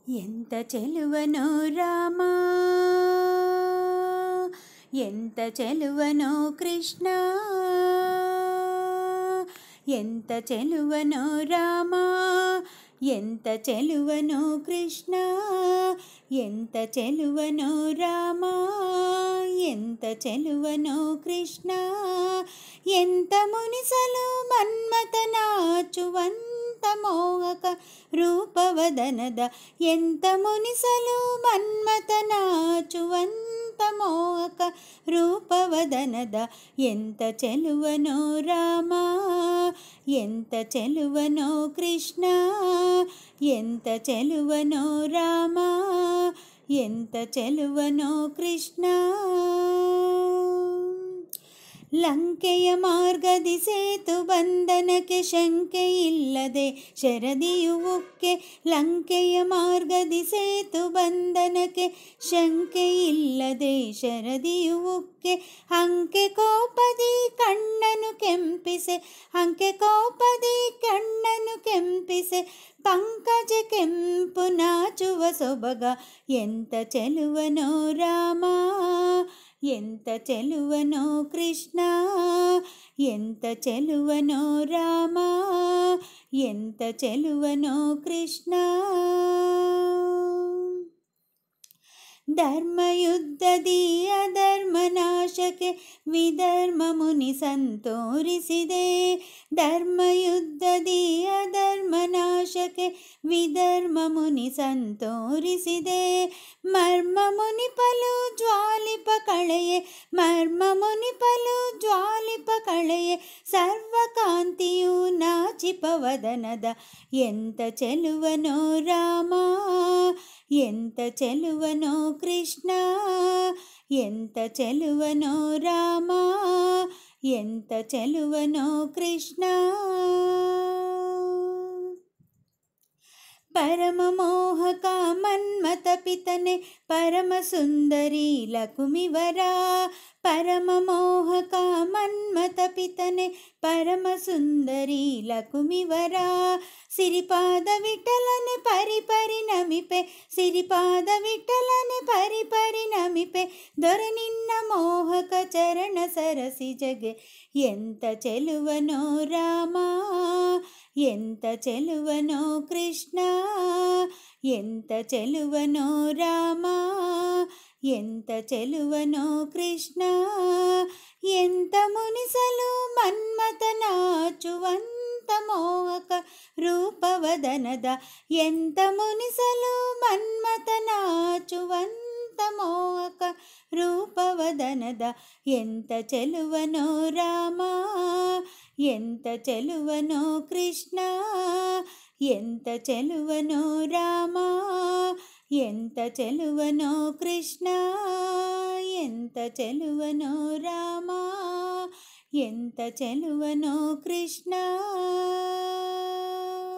ఎంత చెలువనో రామా ఎంత చెలువనో కృష్ణ ఎంత చెలువనో రామా ఎంత చెలువనో కృష్ణ ఎంత చెలువనో రామా ఎంత చెలువనో కృష్ణ ఎంత మునిసలు మన్మత నాచువంత మోహక రూపవదనద ఎంత మునిసలు మన్మత నాచువంత మోహక రూపవదనద ఎంత చెలువనో రామా ఎంత చెలువనో కృష్ణ ఎంత చెలువనో రామా ఎంత చెలువనೋ ಕೃಷ್ಣ ಲಂಕೆಯ ಮಾರ್ಗದಿ ಸೇತು ಬಂಧನಕ್ಕೆ ಶಂಕೆ ಇಲ್ಲದೆ ಶರದಿಯು ಉಕ್ಕೆ ಲಂಕೆಯ ಮಾರ್ಗದಿ ಸೇತು ಬಂಧನಕ್ಕೆ ಶಂಕೆ ಇಲ್ಲದೆ ಶರದಿಯು ಉಕ್ಕೆ ಅಂಕೆ ಕೋಪದಿ ಕಣ್ಣನು ಕೆಂಪಿಸೆ ಅಂಕೆ ಕೋಪದಿ ಕಣ್ಣನು ಕೆಂಪಿಸೆ ಪಂಕಜ ಕೆಂಪು ನಾಚುವ ಸೊಬಗ ಎಂತ ಚೆಲುವನೋ ರಾಮ ఎంత చెలువనో కృష్ణ ఎంత చెలువనో రామా ఎంత చెలువనో కృష్ణ ಧರ್ಮಯುದ್ಧದಿ ಅಧರ್ಮನಾಶಕ್ಕೆ ವಿಧರ್ಮ ಮುನಿ ಸಂತೋರಿಸಿದೆ ಧರ್ಮಯುದ್ಧದಿ ಅಧರ್ಮನಾಶಕ್ಕೆ ವಿಧರ್ಮ ಮುನಿ ಸಂತೋರಿಸಿದೆ ಮರ್ಮ ಮುನಿಪಲು ಜ್ವಾಲಿಪ ಕಳೆಯೆ ಮರ್ಮ ಮುನಿಪಲು ಜ್ವಾಲಿಪ ಕಳೆಯೆ ಸರ್ವಕಾಂತಿಯು ನಾಚಿಪವದನದ ಎಂತ ಚೆಲುವನೋ ರಾಮ ఎంత చెలువనో కృష్ణ ఎంత చెలువనో రామా ఎంత చెలువనో కృష్ణ పరమ మోహక మన్మత పితనే పరమ సుందరి లకుమివరా పరమ మోహక మన్మత పితనే పరమ సుందరి లకుమివరా సిరిపాద విఠలನೆ పరిపరి నమిపే సిరిపాద విఠలನೆ పరిపరి నమిపే దొర నిన్న మోహక చరణ సరసి జగె ఎంత చెలువనో రామా ఎంత చెలువనో కృష్ణ ఎంత చెలువనో రామా ఎంత చెలువనో కృష్ణ ఎంత మునిసలు మన్మత నాచువంత మోహక రూపవదనద ఎంత మునిసలు మన్మత నాచువంత మోహక రూపవదనద ఎంత చెలువనో రామా ఎంత చెలువనో కృష్ణ ఎంత చెలువనో రామా ఎంత చెలువనో కృష్ణ ఎంత చెలువనో రామా ఎంత చెలువనో కృష్ణ